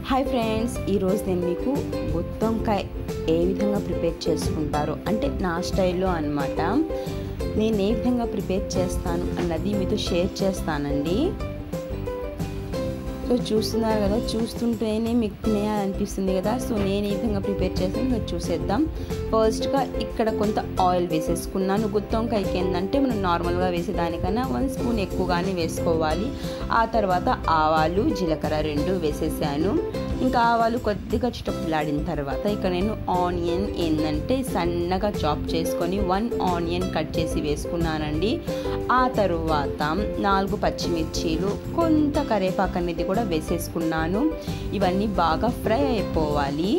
hi friends ఈరోజు నేను మీకు గుత్తొంకాయ ఏ విధంగా ప్రిపేర్ చేసుకుంటారో అంటే నా స్టైల్లో అనమాట నేను ఏ విధంగా ప్రిపేర్ చేస్తాను అన్నది మీతో షేర్ చేస్తానండి సో చూస్తున్నారు కదా చూస్తుంటేనే మీకు తినేయాలనిపిస్తుంది కదా సో నేను ఏ విధంగా ప్రిపేర్ చేస్తాను మీరు చూసేద్దాం ఫస్ట్గా ఇక్కడ కొంత ఆయిల్ వేసేసుకున్నాను గుత్తొంకాయకి ఏంటంటే మనం నార్మల్గా వేసేదానికన్నా వన్ స్పూన్ ఎక్కువగానే వేసుకోవాలి ఆ తర్వాత ఆవాలు జీలకర్ర రెండు వేసేసాను ఇంకా ఆవాలు కొద్దిగా చిటపులాడిన తర్వాత ఇక నేను ఆనియన్ ఏంటంటే సన్నగా చాప్ చేసుకొని వన్ ఆనియన్ కట్ చేసి వేసుకున్నానండి ఆ తరువాత నాలుగు పచ్చిమిర్చీలు కొంత కరేపాకు అనేది కూడా వేసేసుకున్నాను ఇవన్నీ బాగా ఫ్రై అయిపోవాలి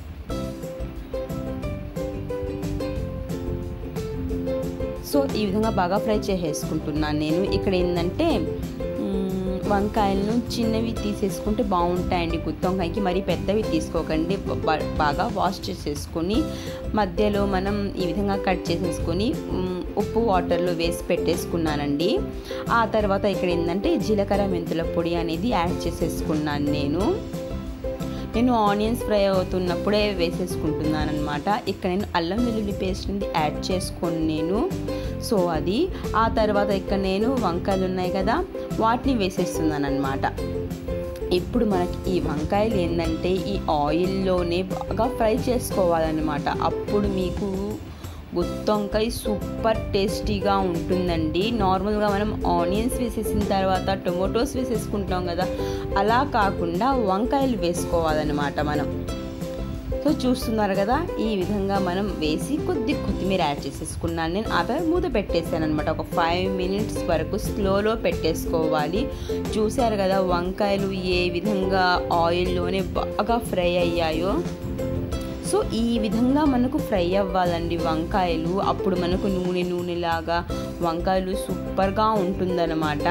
సో ఈ విధంగా బాగా ఫ్రై చేసేసుకుంటున్నాను నేను ఇక్కడ ఏంటంటే వంకాయలను చిన్నవి తీసేసుకుంటే బాగుంటాయండి గుత్తొంకాయకి మరీ పెద్దవి తీసుకోకండి బాగా వాష్ చేసేసుకొని మధ్యలో మనం ఈ విధంగా కట్ చేసేసుకొని ఉప్పు వాటర్లో వేసి పెట్టేసుకున్నానండి ఆ తర్వాత ఇక్కడ ఏంటంటే జీలకర్ర మెంతుల పొడి అనేది యాడ్ చేసేసుకున్నాను నేను నేను ఆనియన్స్ ఫ్రై అవుతున్నప్పుడే వేసేసుకుంటున్నాను అనమాట ఇక్కడ నేను అల్లం వెల్లుల్లి పేస్ట్ అనేది యాడ్ చేసుకొని నేను సో అది ఆ తర్వాత ఇక్కడ నేను వంకాయలు ఉన్నాయి కదా వాటిని వేసేస్తున్నాను అనమాట ఇప్పుడు మనకి ఈ వంకాయలు ఏంటంటే ఈ ఆయిల్లోనే బాగా ఫ్రై చేసుకోవాలన్నమాట అప్పుడు మీకు గుత్తొంకాయ సూపర్ టేస్టీగా ఉంటుందండి నార్మల్గా మనం ఆనియన్స్ వేసేసిన తర్వాత టొమాటోస్ వేసేసుకుంటాం కదా అలా కాకుండా వంకాయలు వేసుకోవాలన్నమాట మనం సో చూస్తున్నారు కదా ఈ విధంగా మనం వేసి కొద్ది కొత్తిమీర యాడ్ చేసేసుకున్నాను నేను ఆపై మూత పెట్టేసాను అనమాట ఒక ఫైవ్ మినిట్స్ వరకు స్లోలో పెట్టేసుకోవాలి చూశారు కదా వంకాయలు ఏ విధంగా ఆయిల్లోనే బాగా ఫ్రై అయ్యాయో సో ఈ విధంగా మనకు ఫ్రై అవ్వాలండి వంకాయలు అప్పుడు మనకు నూనె నూనెలాగా వంకాయలు సూపర్గా ఉంటుందన్నమాట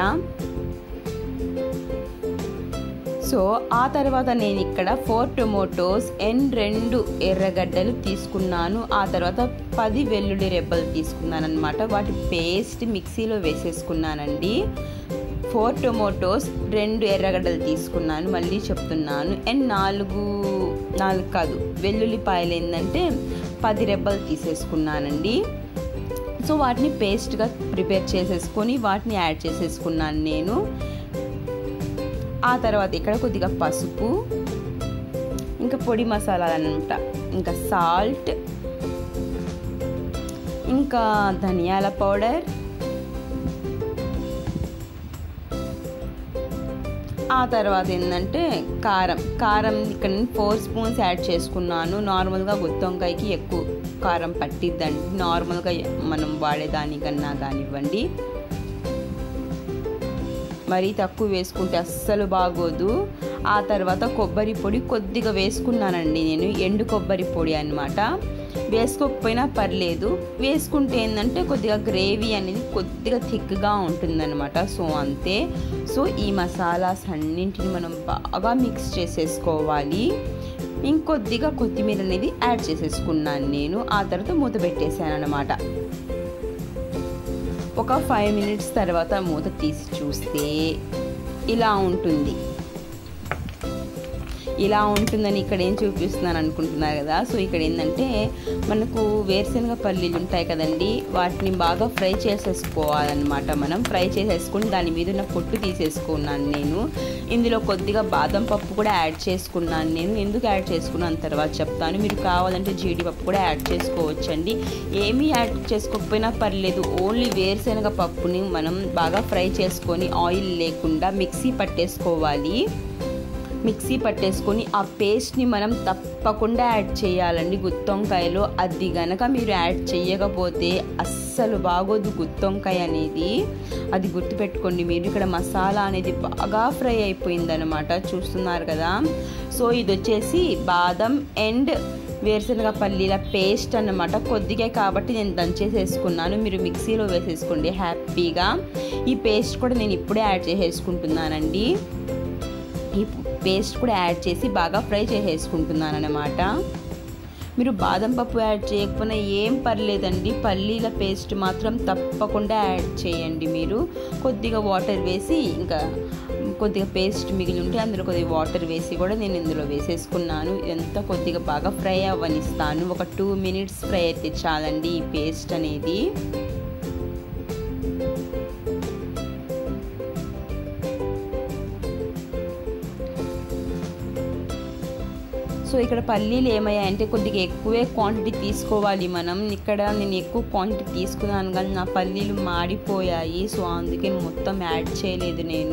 సో ఆ తర్వాత నేను ఇక్కడ ఫోర్ టొమాటోస్ అండ్ రెండు ఎర్రగడ్డలు తీసుకున్నాను ఆ తర్వాత పది వెల్లుల్లి రెబ్బలు తీసుకున్నాను అనమాట వాటి పేస్ట్ మిక్సీలో వేసేసుకున్నానండి ఫోర్ టొమాటోస్ రెండు ఎర్రగడ్డలు తీసుకున్నాను మళ్ళీ చెప్తున్నాను అండ్ నాలుగు నాలుగు కాదు వెల్లుల్లిపాయలు ఏంటంటే పది రెబ్బలు తీసేసుకున్నానండి సో వాటిని పేస్ట్గా ప్రిపేర్ చేసేసుకొని వాటిని యాడ్ చేసేసుకున్నాను నేను ఆ తర్వాత ఇక్కడ కొద్దిగా పసుపు ఇంకా పొడి మసాలాలు అనమాట ఇంకా సాల్ట్ ఇంకా ధనియాల పౌడర్ ఆ తర్వాత ఏంటంటే కారం కారం ఇక్కడ నేను ఫోర్ స్పూన్స్ యాడ్ చేసుకున్నాను నార్మల్గా గుత్తొంకాయకి ఎక్కువ కారం పట్టిద్దండి నార్మల్గా మనం వాడేదానికన్నా కానివ్వండి మరీ తక్కువ వేసుకుంటే అస్సలు బాగోదు ఆ తర్వాత కొబ్బరి పొడి కొద్దిగా వేసుకున్నానండి నేను ఎండు కొబ్బరి పొడి అనమాట వేసుకోకపోయినా పర్లేదు వేసుకుంటే ఏంటంటే కొద్దిగా గ్రేవీ అనేది కొద్దిగా థిక్గా ఉంటుందన్నమాట సో అంతే సో ఈ మసాలాస్ అన్నింటిని మనం బాగా మిక్స్ చేసేసుకోవాలి ఇంకొద్దిగా కొత్తిమీర అనేది యాడ్ చేసేసుకున్నాను నేను ఆ తర్వాత మూత పెట్టేశాను అనమాట ఒక ఫైవ్ మినిట్స్ తర్వాత మూత తీసి చూస్తే ఇలా ఉంటుంది ఇలా ఉంటుందని ఇక్కడ ఏం చూపిస్తున్నాను అనుకుంటున్నారు కదా సో ఇక్కడ ఏంటంటే మనకు వేరుశనగ పల్లీలు ఉంటాయి కదండి వాటిని బాగా ఫ్రై చేసేసుకోవాలన్నమాట మనం ఫ్రై చేసేసుకుని దాని మీద ఉన్న పొట్టు తీసేసుకున్నాను నేను ఇందులో కొద్దిగా బాదం పప్పు కూడా యాడ్ చేసుకున్నాను నేను ఎందుకు యాడ్ చేసుకున్నాను తర్వాత చెప్తాను మీరు కావాలంటే జీడిపప్పు కూడా యాడ్ చేసుకోవచ్చండి ఏమీ యాడ్ చేసుకోకపోయినా పర్లేదు ఓన్లీ వేరుశనగ పప్పుని మనం బాగా ఫ్రై చేసుకొని ఆయిల్ లేకుండా మిక్సీ పట్టేసుకోవాలి మిక్సీ పట్టేసుకొని ఆ పేస్ట్ని మనం తప్పకుండా యాడ్ చేయాలండి గుత్తొంకాయలో అది గనక మీరు యాడ్ చేయకపోతే అస్సలు బాగోదు గుత్తొంకాయ అనేది అది గుర్తుపెట్టుకోండి మీరు ఇక్కడ మసాలా అనేది బాగా ఫ్రై అయిపోయిందనమాట చూస్తున్నారు కదా సో ఇది వచ్చేసి బాదం అండ్ వేరుశనగ పల్లీల పేస్ట్ అన్నమాట కొద్దిగా కాబట్టి నేను దంచేసేసుకున్నాను మీరు మిక్సీలో వేసేసుకోండి హ్యాపీగా ఈ పేస్ట్ కూడా నేను ఇప్పుడే యాడ్ చేసేసుకుంటున్నానండి ఈ పేస్ట్ కూడా యాడ్ చేసి బాగా ఫ్రై చేసేసుకుంటున్నాను అనమాట మీరు బాదం పప్పు యాడ్ చేయకపోయినా ఏం పర్లేదండి పల్లీల పేస్ట్ మాత్రం తప్పకుండా యాడ్ చేయండి మీరు కొద్దిగా వాటర్ వేసి ఇంకా కొద్దిగా పేస్ట్ మిగిలి ఉంటే అందులో కొద్దిగా వాటర్ వేసి కూడా నేను ఇందులో వేసేసుకున్నాను ఇదంతా కొద్దిగా బాగా ఫ్రై అవ్వనిస్తాను ఒక టూ మినిట్స్ ఫ్రై అయితే చాలండి ఈ పేస్ట్ అనేది సో ఇక్కడ పల్లీలు ఏమయ్యాయంటే కొద్దిగా ఎక్కువే క్వాంటిటీ తీసుకోవాలి మనం ఇక్కడ నేను ఎక్కువ క్వాంటిటీ తీసుకున్నాను కానీ నా పల్లీలు మాడిపోయాయి సో అందుకే మొత్తం యాడ్ చేయలేదు నేను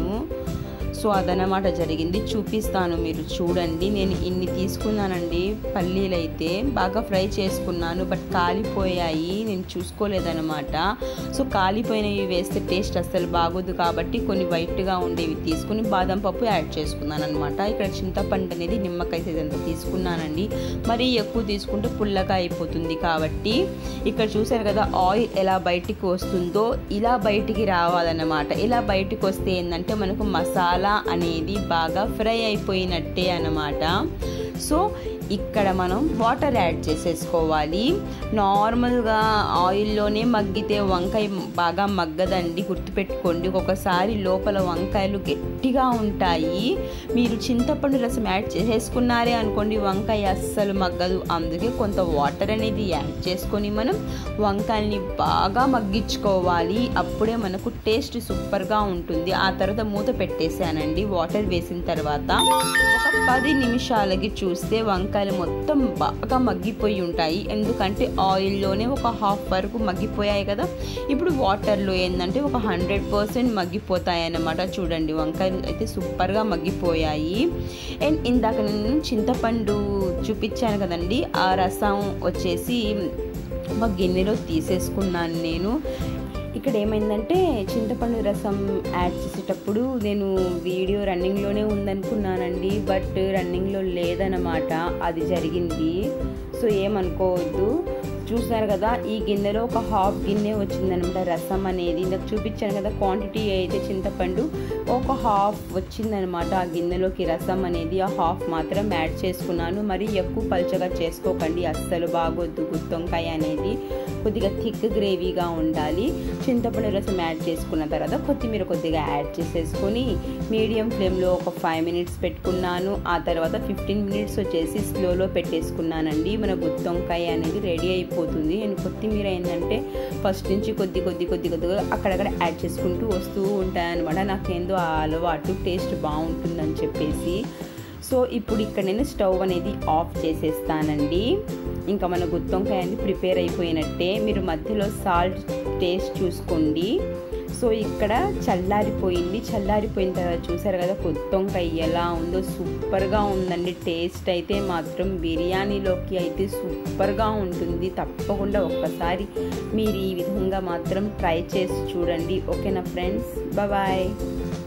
సో అదనమాట జరిగింది చూపిస్తాను మీరు చూడండి నేను ఇన్ని తీసుకున్నానండి పల్లీలు అయితే బాగా ఫ్రై చేసుకున్నాను బట్ కాలిపోయాయి నేను చూసుకోలేదనమాట సో కాలిపోయినవి వేస్తే టేస్ట్ అస్సలు బాగోదు కాబట్టి కొన్ని వైట్గా ఉండేవి తీసుకుని బాదం పప్పు యాడ్ చేసుకున్నాను అనమాట ఇక్కడ చింతపండు అనేది నిమ్మకాయ సైజంత తీసుకున్నానండి మరీ ఎక్కువ తీసుకుంటే పుల్లగా అయిపోతుంది కాబట్టి ఇక్కడ చూసారు కదా ఆయిల్ ఎలా బయటికి వస్తుందో ఇలా బయటికి రావాలన్నమాట ఇలా బయటికి వస్తే ఏంటంటే మనకు మసాలా అనేది బాగా ఫ్రై అయిపోయినట్టే అన్నమాట సో ఇక్కడ మనం వాటర్ యాడ్ చేసేసుకోవాలి నార్మల్గా ఆయిల్లోనే మగ్గితే వంకాయ బాగా మగ్గదండి గుర్తుపెట్టుకోండి ఒకసారి లోపల వంకాయలు గట్టిగా ఉంటాయి మీరు చింతపండు రసం యాడ్ చేసేసుకున్నారే అనుకోండి వంకాయ అస్సలు మగ్గదు అందుకే కొంత వాటర్ అనేది యాడ్ చేసుకొని మనం వంకాయల్ని బాగా మగ్గించుకోవాలి అప్పుడే మనకు టేస్ట్ సూపర్గా ఉంటుంది ఆ తర్వాత మూత పెట్టేశానండి వాటర్ వేసిన తర్వాత ఒక పది నిమిషాలకి చూస్తే వంకాయలు మొత్తం బాగా మగ్గిపోయి ఉంటాయి ఎందుకంటే ఆయిల్లోనే ఒక హాఫ్ వరకు మగ్గిపోయాయి కదా ఇప్పుడు వాటర్లో ఏంటంటే ఒక హండ్రెడ్ పర్సెంట్ మగ్గిపోతాయి అన్నమాట చూడండి వంకాయలు అయితే సూపర్గా మగ్గిపోయాయి అండ్ ఇందాక నేను చింతపండు చూపించాను కదండి ఆ రసం వచ్చేసి ఒక గిన్నెలో తీసేసుకున్నాను నేను ఇక్కడ ఏమైందంటే చింతపండు రసం యాడ్ చేసేటప్పుడు నేను వీడియో రన్నింగ్లోనే ఉందనుకున్నానండి బట్ రన్నింగ్లో లేదన్నమాట అది జరిగింది సో ఏమనుకోవద్దు చూసారు కదా ఈ గిన్నెలో ఒక హాఫ్ గిన్నె వచ్చిందనమాట రసం అనేది ఇందాక చూపించాను కదా క్వాంటిటీ అయితే చింతపండు ఒక హాఫ్ వచ్చిందనమాట ఆ గిన్నెలోకి రసం అనేది ఆ హాఫ్ మాత్రం యాడ్ చేసుకున్నాను మరి ఎక్కువ పల్చగా చేసుకోకండి అస్సలు బాగొద్దు గుత్తొంకాయ అనేది కొద్దిగా థిక్ గ్రేవీగా ఉండాలి చింతపండు రసం యాడ్ చేసుకున్న తర్వాత కొత్తిమీర కొద్దిగా యాడ్ చేసేసుకొని మీడియం ఫ్లేమ్లో ఒక ఫైవ్ మినిట్స్ పెట్టుకున్నాను ఆ తర్వాత ఫిఫ్టీన్ మినిట్స్ వచ్చేసి స్లోలో పెట్టేసుకున్నానండి మన గుత్తొంకాయ అనేది రెడీ అయిపోతుంది అండ్ కొత్తిమీర ఏంటంటే ఫస్ట్ నుంచి కొద్ది కొద్ది కొద్ది కొద్దిగా అక్కడక్కడ యాడ్ చేసుకుంటూ వస్తూ ఉంటాయన్నమాట నాకేందో ఆ అలవాటు టేస్ట్ బాగుంటుందని చెప్పేసి సో ఇప్పుడు ఇక్కడ నేను స్టవ్ అనేది ఆఫ్ చేసేస్తానండి ఇంకా మన గుత్తొంకాయ అనేది ప్రిపేర్ అయిపోయినట్టే మీరు మధ్యలో సాల్ట్ టేస్ట్ చూసుకోండి సో ఇక్కడ చల్లారిపోయింది చల్లారిపోయిన తర్వాత చూసారు కదా గుత్తొంకాయ ఎలా ఉందో సూపర్గా ఉందండి టేస్ట్ అయితే మాత్రం బిర్యానీలోకి అయితే సూపర్గా ఉంటుంది తప్పకుండా ఒక్కసారి మీరు ఈ విధంగా మాత్రం ట్రై చేసి చూడండి ఓకేనా ఫ్రెండ్స్ బాయ్